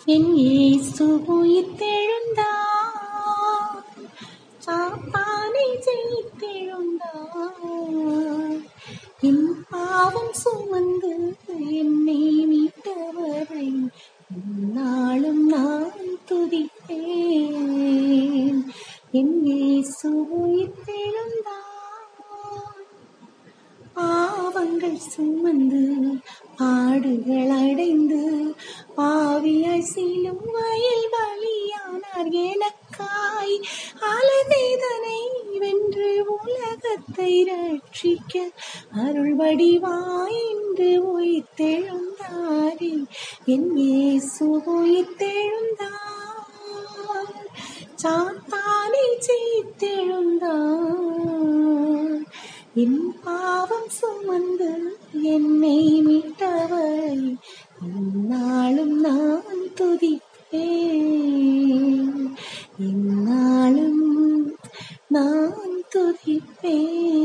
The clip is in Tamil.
என் இயேசு உயிர்த்தெழுந்தார் சாத்தானை ஜெயித்தெழுந்தார் என் பாவம் சுமந்து என்னை மீட்டவரை நாளும் நான் துதிப்பேன் என் இயேசு உயிர்த்தெழுந்தார் பாவங்கள் சுமந்து பாடுகள் அடைந்து பாவியாய் சீலும் வயல் பலியானார் எனக்காய் அலவேதனை வென்று உலகத்தை ரட்சிக்க அருள் வடிவாய் என்று உயிர்த்தெழுந்தாரே என் இயேசு உயிர்த்தெழுந்தார் சாத்தானை ஜெயித்தெழுந்தார் என் பாவம் சுமந்து என்னை மீட்டவர் என்னாலும் நான் துதிப்பேன் என்னாலும் நான் துதிப்பேன்